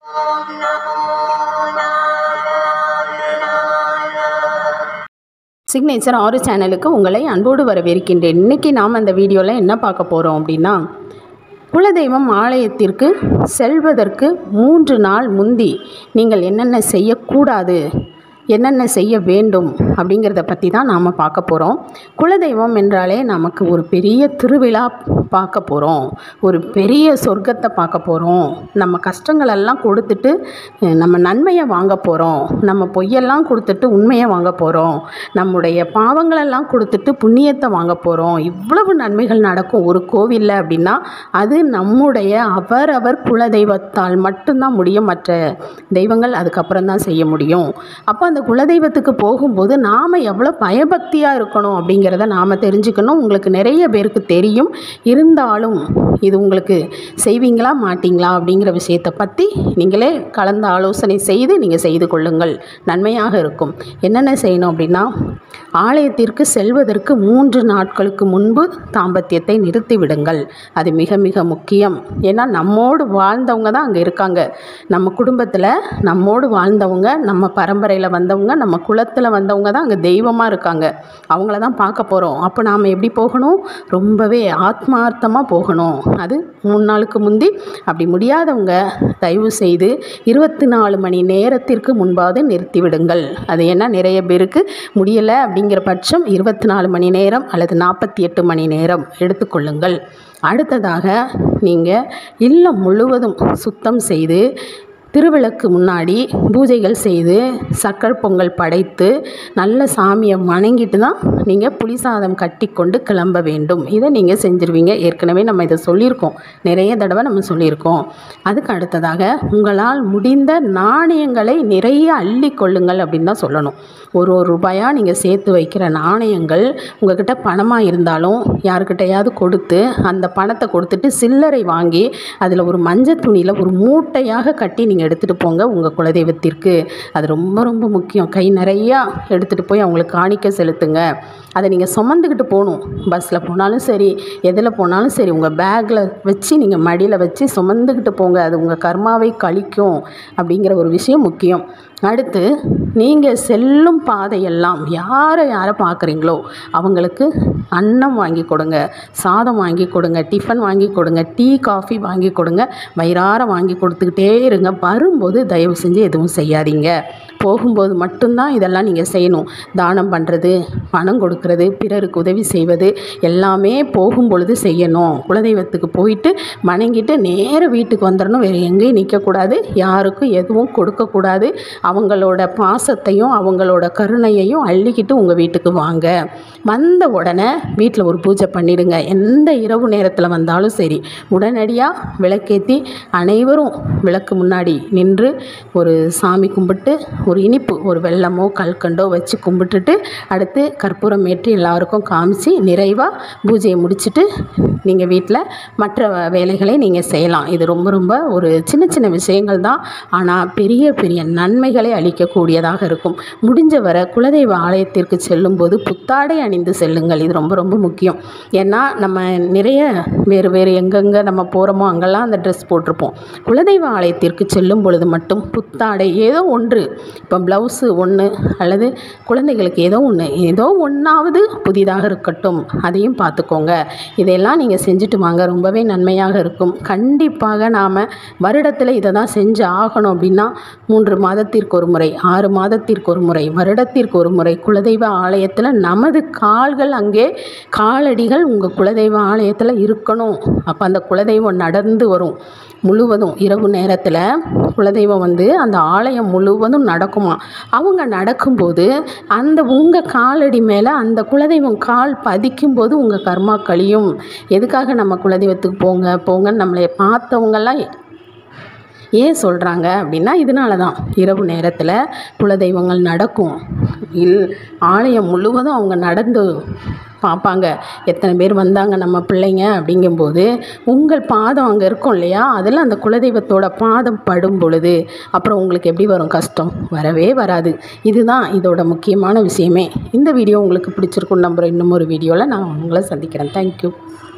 signature ஆறு சேனலுக்கு உங்களை அன்போடு வரவேற்கின்றேன் இன்றைக்கி நாம் அந்த வீடியோவில் என்ன பார்க்க போகிறோம் அப்படின்னா குலதெய்வம் ஆலயத்திற்கு செல்வதற்கு மூன்று நாள் முந்தி நீங்கள் என்னென்ன செய்யக்கூடாது என்னென்ன செய்ய வேண்டும் அப்படிங்கிறத பற்றி தான் நாம் பார்க்க போகிறோம் குலதெய்வம் என்றாலே நமக்கு ஒரு பெரிய திருவிழா பார்க்க போகிறோம் ஒரு பெரிய சொர்க்கத்தை பார்க்க போகிறோம் நம்ம கஷ்டங்களெல்லாம் கொடுத்துட்டு அஹ், நம்ம நன்மையை வாங்க போகிறோம் நம்ம பொய்யெல்லாம் கொடுத்துட்டு உண்மையை வாங்க போகிறோம் நம்முடைய பாவங்களெல்லாம் கொடுத்துட்டு புண்ணியத்தை வாங்க போகிறோம் இவ்வளவு நன்மைகள் நடக்கும் ஒரு கோவிலில் அப்படின்னா அது நம்முடைய அவரவர் குலதெய்வத்தால் மட்டும்தான் முடியும் மற்ற தெய்வங்கள் அதுக்கப்புறம் தான் செய்ய முடியும் அப்போ அந்த குலதெய்வத்துக்கு போகும்போது நாம் எவ்வளோ பயபக்தியாக இருக்கணும் அப்படிங்கிறத நாம் தெரிஞ்சுக்கணும் உங்களுக்கு நிறைய பேருக்கு தெரியும் இருந்தாலும் இது உங்களுக்கு செய்வீங்களா மாட்டீங்களா அப்படிங்கிற விஷயத்தை பற்றி நீங்களே கலந்து ஆலோசனை செய்து நீங்கள் செய்து கொள்ளுங்கள் நன்மையாக இருக்கும் என்னென்ன செய்யணும் அப்படின்னா ஆலயத்திற்கு செல்வதற்கு மூன்று நாட்களுக்கு முன்பு தாம்பத்தியத்தை நிறுத்தி விடுங்கள் அது மிக மிக முக்கியம் ஏன்னா நம்மோடு வாழ்ந்தவங்க தான் அங்கே இருக்காங்க நம்ம குடும்பத்தில் நம்மோடு வாழ்ந்தவங்க நம்ம பரம்பரையில் வந்தவங்க நம்ம குலத்தில் வந்தவங்க தான் அங்கே தெய்வமாக இருக்காங்க அவங்கள தான் பார்க்க போகிறோம் அப்போ நாம் எப்படி போகணும் ரொம்பவே ஆத்மார்த்தமாக போகணும் அது மூணு நாளுக்கு முந்தி அப்படி முடியாதவங்க தயவு செய்து இருபத்தி நாலு மணி நேரத்திற்கு முன்பாவது நிறுத்தி விடுங்கள் அது ஏன்னா நிறைய பேருக்கு முடியலை அப்படிங்கிற பட்சம் இருபத்தி நாலு மணி நேரம் அல்லது நாற்பத்தி எட்டு மணி நேரம் எடுத்துக்கொள்ளுங்கள் அடுத்ததாக நீங்கள் இல்லம் முழுவதும் சுத்தம் செய்து திருவிளக்கு முன்னாடி பூஜைகள் செய்து சக்கரை பொங்கல் படைத்து நல்ல சாமியை வணங்கிட்டு தான் நீங்கள் புளி சாதம் கட்டி கொண்டு கிளம்ப வேண்டும் இதை நீங்கள் செஞ்சுருவீங்க ஏற்கனவே நம்ம இதை சொல்லியிருக்கோம் நிறைய தடவை நம்ம சொல்லியிருக்கோம் அதுக்கு அடுத்ததாக உங்களால் முடிந்த நாணயங்களை நிறைய அள்ளி கொள்ளுங்கள் அப்படின்னு தான் சொல்லணும் ஒரு ஒரு ரூபாயாக நீங்கள் சேர்த்து வைக்கிற நாணயங்கள் உங்ககிட்ட பணமாக இருந்தாலும் யாருக்கிட்டையாவது கொடுத்து அந்த பணத்தை கொடுத்துட்டு சில்லறை வாங்கி அதில் ஒரு மஞ்சள் துணியில் ஒரு மூட்டையாக கட்டி நீங்கள் எடுத்துகிட்டு போங்க உங்கள் குலதெய்வத்திற்கு அது ரொம்ப ரொம்ப முக்கியம் கை நிறையா எடுத்துகிட்டு போய் அவங்களுக்கு காணிக்க செலுத்துங்க அதை நீங்கள் சுமந்துக்கிட்டு போகணும் பஸ்ஸில் போனாலும் சரி எதில் போனாலும் சரி உங்கள் பேக்கில் வச்சு நீங்கள் மடியில் வச்சு சுமந்துக்கிட்டு போங்க அது உங்கள் கர்மாவை கழிக்கும் அப்படிங்கிற ஒரு விஷயம் முக்கியம் அடுத்து நீங்கள் செல்லும் பாதையெல்லாம் யாரை யாரை பார்க்குறீங்களோ அவங்களுக்கு அன்னம் வாங்கி கொடுங்க சாதம் வாங்கி கொடுங்க டிஃபன் வாங்கி கொடுங்க டீ காஃபி வாங்கி கொடுங்க வயிறார வாங்கி கொடுத்துக்கிட்டே இருங்க வரும்போது தயவு செஞ்சு எதுவும் செய்யாதீங்க போகும்போது மட்டும்தான் இதெல்லாம் நீங்கள் செய்யணும் தானம் பண்ணுறது பணம் கொடுக்கறது பிறருக்கு உதவி செய்வது எல்லாமே போகும்பொழுது செய்யணும் குலதெய்வத்துக்கு போயிட்டு வணங்கிட்டு நேர வீட்டுக்கு வந்துடணும் வேறு எங்கேயும் நிற்கக்கூடாது யாருக்கும் எதுவும் கொடுக்கக்கூடாது அவங்களோட பாசத்தையும் அவங்களோட கருணையையும் அள்ளிக்கிட்டு உங்கள் வீட்டுக்கு வாங்க வந்த உடனே வீட்டில் ஒரு பூஜை பண்ணிடுங்க எந்த இரவு நேரத்தில் வந்தாலும் சரி உடனடியாக விளக்கேற்றி அனைவரும் விளக்கு முன்னாடி நின்று ஒரு சாமி கும்பிட்டு ஒரு இனிப்பு ஒரு வெல்லமோ கல்கண்டோ வச்சு கும்பிட்டுட்டு அடுத்து கற்பூரம் ஏற்றி எல்லாருக்கும் காமிச்சு நிறைவாக பூஜையை முடிச்சுட்டு நீங்கள் வீட்டில் மற்ற வ- வேலைகளை நீங்கள் செய்யலாம் இது ரொம்ப ரொம்ப ஒரு சின்ன சின்ன விஷயங்கள் தான் ஆனால் பெரிய பெரிய நன்மைகளை அளிக்கக்கூடியதாக இருக்கும் முடிஞ்ச வரை குலதெய்வ ஆலயத்திற்கு செல்லும்போது புத்தாடை அணிந்து செல்லுங்கள் இது ரொம்ப ரொம்ப முக்கியம் ஏன்னா நம்ம நிறைய வேறு வேறு எங்கெங்கே நம்ம போகிறோமோ அங்கெல்லாம் அந்த ட்ரெஸ் போட்டிருப்போம் குலதெய்வ ஆலயத்திற்கு செல்லும் பொழுது மட்டும் புத்தாடை ஏதோ ஒன்று இப்போ ப்ளவுஸு ஒன்று அல்லது குழந்தைகளுக்கு ஏதோ ஒன்று ஏதோ ஒன்றாவது புதிதாக இருக்கட்டும் அதையும் பார்த்துக்கோங்க இதையெல்லாம் நீங்கள் செஞ்சுட்டு வாங்க ரொம்பவே நன்மையாக இருக்கும் கண்டிப்பாக நாம் வருடத்தில் இதை தான் செஞ்சு ஆகணும் அப்படின்னா மூன்று மாதத்திற்கு ஒரு முறை ஆறு மாதத்திற்கு ஒரு முறை வருடத்திற்கு ஒரு முறை குலதெய்வ ஆலயத்தில் நமது கால்கள் அங்கே காலடிகள் உங்கள் குலதெய்வ ஆலயத்தில் இருக்கணும் அப்போ அந்த குலதெய்வம் நடந்து வரும் முழுவதும் இரவு நேரத்தில் குலதெய்வம் வந்து அந்த ஆலயம் முழுவதும் நடக்குமா அவங்க நடக்கும்போது அந்த உங்கள் காலடி மேலே அந்த குலதெய்வம் கால் பதிக்கும்போது உங்கள் கர்மா கழியும் எதுக்காக நம்ம குலதெய்வத்துக்கு போங்க போங்கன்னு நம்மளை பார்த்தவங்கெல்லாம் ஏன் சொல்கிறாங்க அப்படின்னா இதனால தான் இரவு நேரத்தில் குலதெய்வங்கள் நடக்கும் இல் ஆலயம் முழுவதும் அவங்க நடந்து பார்ப்பாங்க எத்தனை பேர் வந்தாங்க நம்ம பிள்ளைங்க அப்படிங்கும்போது உங்கள் பாதம் அங்கே இருக்கும் இல்லையா அதில் அந்த குலதெய்வத்தோட பாதம் படும் பொழுது அப்புறம் உங்களுக்கு எப்படி வரும் கஷ்டம் வரவே வராது இதுதான் இதோட முக்கியமான விஷயமே இந்த வீடியோ உங்களுக்கு பிடிச்சிருக்குன்னு நம்புகிறேன் இன்னும் ஒரு வீடியோவில் நான் உங்களை சந்திக்கிறேன் தேங்க்யூ